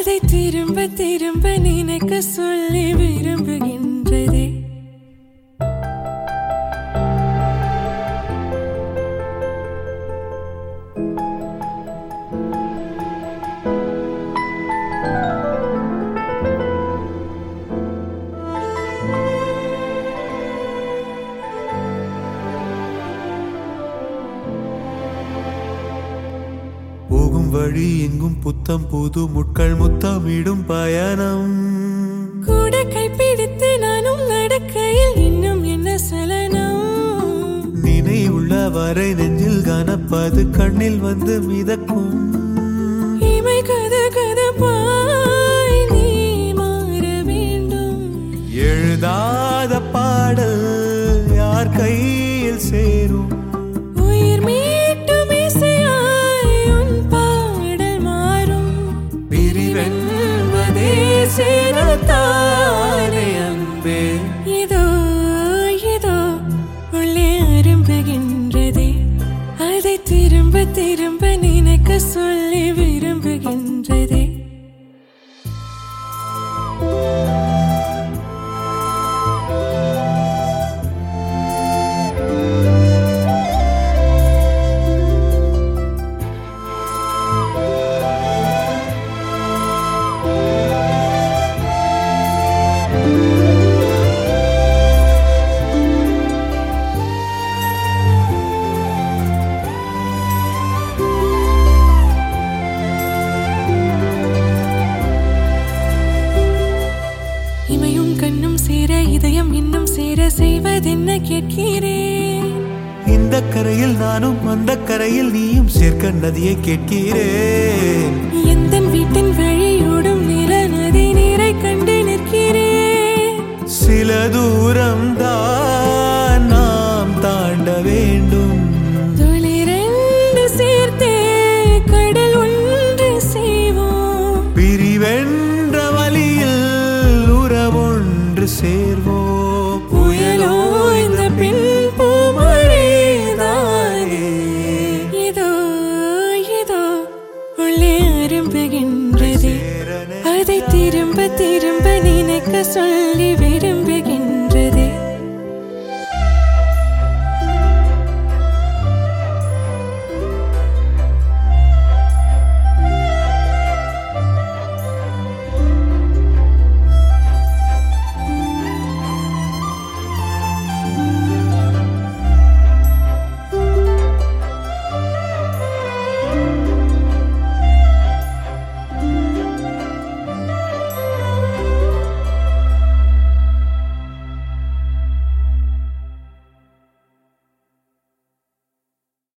அதை திரும்ப திரும்ப நினைக்க சொல்லி விரும்புகின்றதே போகும் வழி எங்கும் புத்தம் புது முட்கள் முத்தமிடும் பயணம் கூட கைப்பிடித்து நானும் நடக்கையில் இன்னும் என்ன சலனம் நினைவுள்ள வரை நெஞ்சில் கனப்பது கண்ணில் வந்து மிதக்கும் இமை கத கதப்பாய் நீ மாற வேண்டும் எழுதாத பாடல் யார் கையில் சேரும் உயிர் மீட்டும் இசையாய் உன் பாடல் மாறும் பிரிவென்பதே சேரத்தானே அன்பே இதோ இதோ உள்ளே அரும்புகின்றதே அதை திரும்ப திரும்ப நினைக்க சொல்லி விரும்புகின்றதே இமையும் கண்ணும் சேர இதயம் இன்னும் சேர செய்வதென்ன கேட்கிறேன் இந்த கரையில் நானும் அந்த கரையில் நீயும் சேர்க்க நதியை கேட்கிறேன் எந்த வீட்டின் வழியோடும் நில நதி நீரை கண்டு நிற்கிறேன் சில தூரம் தான்